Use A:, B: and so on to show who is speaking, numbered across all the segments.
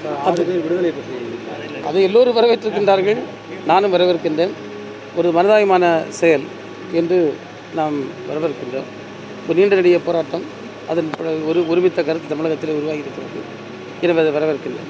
A: ஆறு பேர் விடுதலை பற்றி
B: அதை எல்லோரும் வரவேற்றிருக்கின்றார்கள் நானும் வரவேற்கின்றேன் ஒரு மனதாயமான செயல் என்று நாம் வரவேற்கின்றோம் ஒரு நீண்ட நெடிய போராட்டம் அதன் ப- ஒரு ஒருமித்த கருத்து தமிழகத்தில் உருவாகி இருக்கிறது எனவே அதை வரவேற்கின்றேன்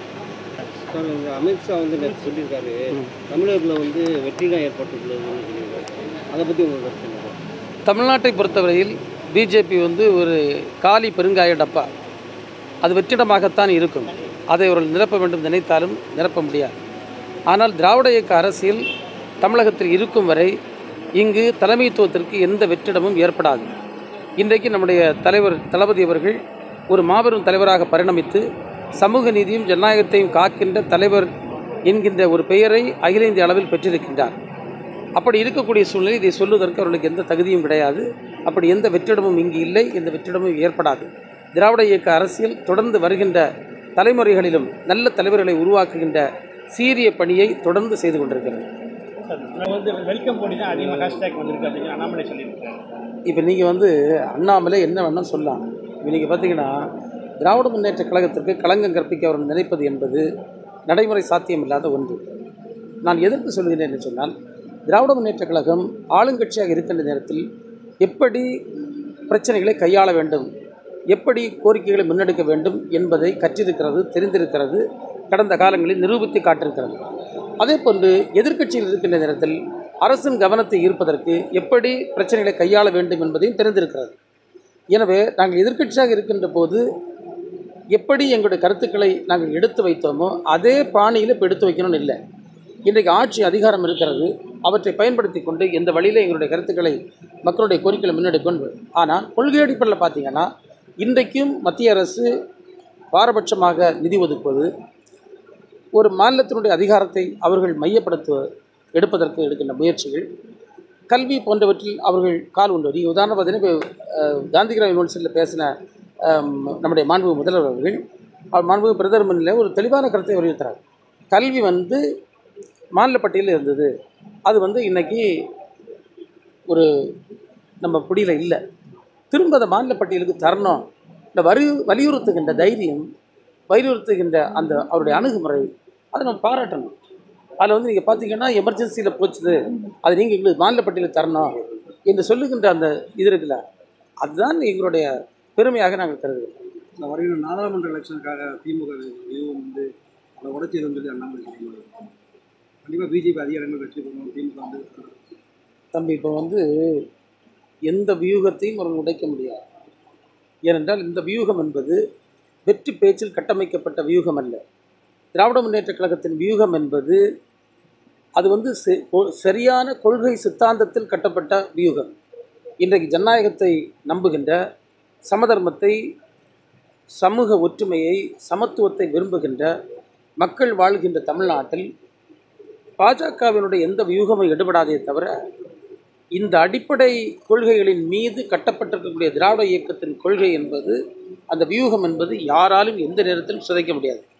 A: சார் இந்த அமித்ஷா வந்து நேற்று சொல்லியிருக்காரு தமிழகத்தில் வந்து வெற்றி தான் ஏற்பட்டுள்ளதுன்னு சொல்லியிருக்காரு அதை பற்றி உங்களுக்கு கருத்து என்ன சார்?
B: தமிழ்நாட்டை பொறுத்தவரையில் பிஜேபி வந்து ஒரு காலி பெருங்காய டப்பா அது வெற்றிடமாகத்தான் இருக்கும் அதை அவர்கள் நிரப்ப வேண்டும் நினைத்தாலும் நிரப்ப முடியாது ஆனால் திராவிட இயக்க அரசியல் தமிழகத்தில் இருக்கும் வரை இங்கு தலைமைத்துவத்திற்கு எந்த வெற்றிடமும் ஏற்படாது இன்றைக்கு நம்முடைய தலைவர் தளபதி அவர்கள் ஒரு மாபெரும் தலைவராக பரிணமித்து சமூக நீதியும் ஜனநாயகத்தையும் காக்கின்ற தலைவர் என்கின்ற ஒரு பெயரை அகில இந்திய அளவில் பெற்றிருக்கின்றார் அப்படி இருக்கக்கூடிய சூழ்நிலை இதை சொல்வதற்கு அவர்களுக்கு எந்த தகுதியும் கிடையாது அப்படி எந்த வெற்றிடமும் இங்கு இல்லை எந்த வெற்றிடமும் ஏற்படாது திராவிட இயக்க அரசியல் தொடர்ந்து வருகின்ற தலைமுறைகளிலும் நல்ல தலைவர்களை உருவாக்குகின்ற சீரிய பணியை தொடர்ந்து செய்து கொண்டிருக்கிறது
C: வந்து வெல்கம் போடி தான் அதிகமாக ஹேஷ்டேக் வந்திருக்கு அப்படின்னு அண்ணாமலை சொல்லியிருக்காரு
B: இப்போ நீங்கள் வந்து அண்ணாமலை என்ன வேணால் சொல்லலாம் இப்போ நீங்கள் பார்த்தீங்கன்னா திராவிட முன்னேற்ற கழகத்திற்கு களங்கம் கற்பிக்க அவர் நினைப்பது என்பது நடைமுறை சாத்தியமில்லாத ஒன்று நான் எதற்கு சொல்கிறேன் என்று சொன்னால் திராவிட முன்னேற்ற கழகம் ஆளுங்கட்சியாக இருக்கின்ற நேரத்தில் எப்படி பிரச்சனைகளை கையாள வேண்டும் எப்படி கோரிக்கைகளை முன்னெடுக்க வேண்டும் என்பதை கற்றிருக்கிறது தெரிந்திருக்கிறது கடந்த காலங்களில் நிரூபித்து காட்டிருக்கிறது அதே போன்று எதிர்க்கட்சியில் இருக்கின்ற நேரத்தில் அரசின் கவனத்தை ஈர்ப்பதற்கு எப்படி பிரச்சனைகளை கையாள வேண்டும் என்பதையும் தெரிந்திருக்கிறது எனவே நாங்கள் எதிர்க்கட்சியாக இருக்கின்ற போது எப்படி எங்களுடைய கருத்துக்களை நாங்கள் எடுத்து வைத்தோமோ அதே பாணியில் இப்போ எடுத்து வைக்கணும்னு இல்லை இன்றைக்கு ஆட்சி அதிகாரம் இருக்கிறது அவற்றை பயன்படுத்தி கொண்டு எந்த வழியில் எங்களுடைய கருத்துக்களை மக்களுடைய கோரிக்கைகளை முன்னெடுக்கணும் ஆனால் கொள்கை அடிப்படையில் பார்த்தீங்கன்னா இன்றைக்கும் மத்திய அரசு பாரபட்சமாக நிதி ஒதுக்குவது ஒரு மாநிலத்தினுடைய அதிகாரத்தை அவர்கள் மையப்படுத்த எடுப்பதற்கு எடுக்கின்ற முயற்சிகள் கல்வி போன்றவற்றில் அவர்கள் கால் உண்டு நீங்கள் உதாரணம் பார்த்தீங்கன்னா இப்போ அஹ், காந்திகிராம் யூனிவர்சிட்டியில் பேசின அம், நம்முடைய மாண்பு முதல்வர் அவர்கள் அவர் மாண்பு பிரதமரில் ஒரு தெளிவான கருத்தை வலியுறுத்துறார் கல்வி வந்து மாநில பட்டியலில் இருந்தது அது வந்து இன்னைக்கு ஒரு நம்ம பிடியில் இல்லை திரும்ப அதை மாநில பட்டியலுக்கு தரணும் இந்த வரி வலியுறுத்துகின்ற தைரியம் வலியுறுத்துகின்ற அந்த அவருடைய அணுகுமுறை அதை நம்ம பாராட்டணும் அதில் வந்து நீங்கள் பார்த்தீங்கன்னா எமர்ஜென்சியில் போச்சுது அது நீங்கள் எங்களுக்கு மாநில பட்டியலுக்கு தரணும் என்று சொல்லுகின்ற அந்த இது இருக்குல்ல அதுதான் எங்களுடைய பெருமையாக நாங்கள் கருதுகிறோம்
A: இந்த வருகிற நாடாளுமன்ற எலெக்ஷனுக்காக திமுக வியூகம் வந்து அதை உடைச்சதுன்னு சொல்லி அண்ணாமலை சொல்லியிருக்காரு கண்டிப்பாக பிஜேபி அதிக இடங்கள் வெற்றி பெறணும் திமுக வந்து
B: தம்பி இப்போ வந்து எந்த வியூகத்தையும் அவர்கள் உடைக்க முடியாது ஏனென்றால் இந்த வியூகம் என்பது வெற்றி பேச்சில் கட்டமைக்கப்பட்ட வியூகம் அல்ல திராவிட முன்னேற்றக் கழகத்தின் வியூகம் என்பது அது வந்து செ- கொ- சரியான கொள்கை சித்தாந்தத்தில் கட்டப்பட்ட வியூகம் இன்றைக்கு ஜனநாயகத்தை நம்புகின்ற சமதர்மத்தை சமூக ஒற்றுமையை சமத்துவத்தை விரும்புகின்ற மக்கள் வாழ்கின்ற தமிழ்நாட்டில் பாஜகவினுடைய எந்த வியூகமும் எடுபடாதே தவிர இந்த அடிப்படை கொள்கைகளின் மீது கட்டப்பட்டிருக்கக்கூடிய திராவிட இயக்கத்தின் கொள்கை என்பது அந்த வியூகம் என்பது யாராலும் எந்த நேரத்திலும் சிதைக்க முடியாது